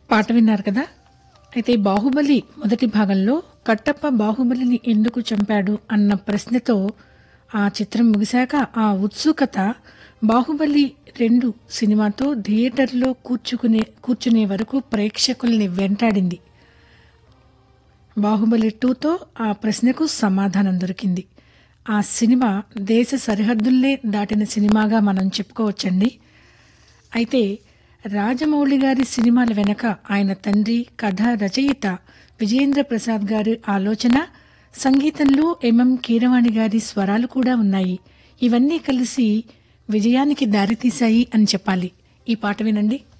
పాట విన్నారు కదా అయితే బాహుబలి మొదటి భాగంలో కట్టప్ప బాహుబలిని ఎందుకు చంపాడు అన్న ప్రశ్నతో ఆ చిత్రం ముగిశాక ఆ ఉత్సుకత బాహుబలి రెండు సినిమాతో థియేటర్లో కూర్చుకునే కూర్చునే వరకు ప్రేక్షకుల్ని వెంటాడింది బాహుబలి టూతో ఆ ప్రశ్నకు సమాధానం దొరికింది ఆ సినిమా దేశ సరిహద్దుల్లే దాటిన సినిమాగా మనం చెప్పుకోవచ్చండి అయితే రాజమౌళి గారి సినిమాల వెనక ఆయన తండ్రి కథ రచయిత విజయేంద్ర ప్రసాద్ గారి ఆలోచన సంగీతంలో ఎంఎం కీరవాణి గారి స్వరాలు కూడా ఉన్నాయి ఇవన్నీ కలిసి విజయానికి దారితీశాయి అని చెప్పాలి ఈ పాట వినండి